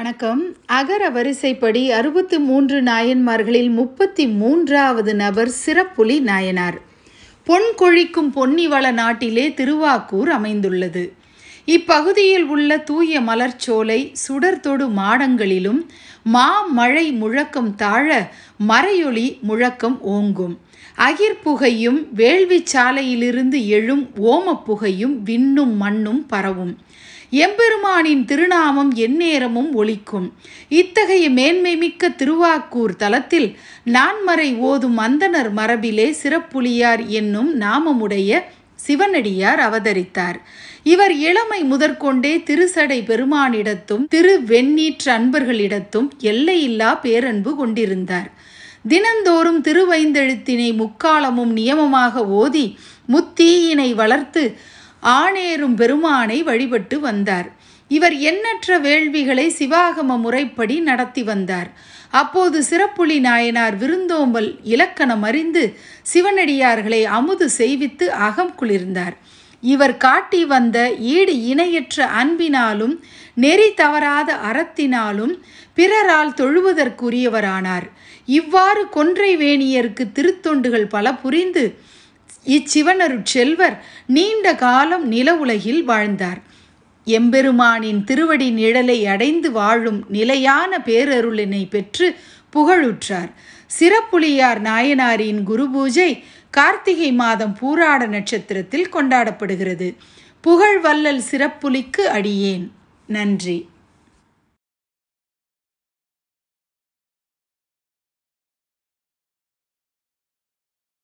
வணக்கம் அகர வரிசைப்படி அறுபத்து மூன்று நாயன்மார்களில் முப்பத்தி மூன்றாவது நபர் சிறப்புலி நாயனார் பொன் கொழிக்கும் பொன்னிவள நாட்டிலே திருவாக்கூர் அமைந்துள்ளது இப்பகுதியில் உள்ள தூய மலர்ச்சோலை சுடர்தொடு மாடங்களிலும் மா மழை முழக்கம் தாழ மறையொளி முழக்கம் ஓங்கும் அகிர்புகையும் வேள்விச் சாலையிலிருந்து எழும் ஓமப்புகையும் விண்ணும் மண்ணும் பரவும் எம்பெருமானின் திருநாமம் எந்நேரமும் ஒலிக்கும் இத்தகைய மேன்மை மிக்க திருவாக்கூர் தலத்தில் நான்மறை ஓதும் அந்தணர் மரபிலே சிறப்புலியார் என்னும் நாமமுடைய சிவனடியார் அவதரித்தார் இவர் இளமை முதற்கொண்டே திருசடை பெருமானிடத்தும் திரு வெண்ணீற்று அன்பர்களிடத்தும் எல்லையில்லா பேரன்பு கொண்டிருந்தார் தினந்தோறும் திருவைந்தெழுத்தினை முக்காலமும் நியமமாக ஓதி முத்தீயினை வளர்த்து ஆணேறும் பெருமானை வழிபட்டு வந்தார் இவர் எண்ணற்ற வேள்விகளை சிவாகம முறைப்படி நடத்தி வந்தார் அப்போது சிறப்புலி நாயனார் விருந்தோம்பல் இலக்கணம் அறிந்து சிவனடியார்களை அமுது செய்வித்து அகம் குளிர்ந்தார் இவர் காட்டி வந்த ஈடு இணையற்ற அன்பினாலும் நெறி தவறாத அறத்தினாலும் பிறரால் தொழுவதற்குரியவரானார் இவ்வாறு கொன்றை வேணியருக்கு திருத்தொண்டுகள் பல புரிந்து இச்சிவனருட்செல்வர் நீண்ட காலம் நில உலகில் வாழ்ந்தார் எம்பெருமானின் திருவடி நிழலை அடைந்து வாழும் நிலையான பேரருளினை பெற்று புகழுற்றார் சிறப்புலியார் நாயனாரின் குரு பூஜை கார்த்திகை மாதம் பூராட நட்சத்திரத்தில் கொண்டாடப்படுகிறது புகழ் வல்லல் சிறப்புலிக்கு அடியேன் நன்றி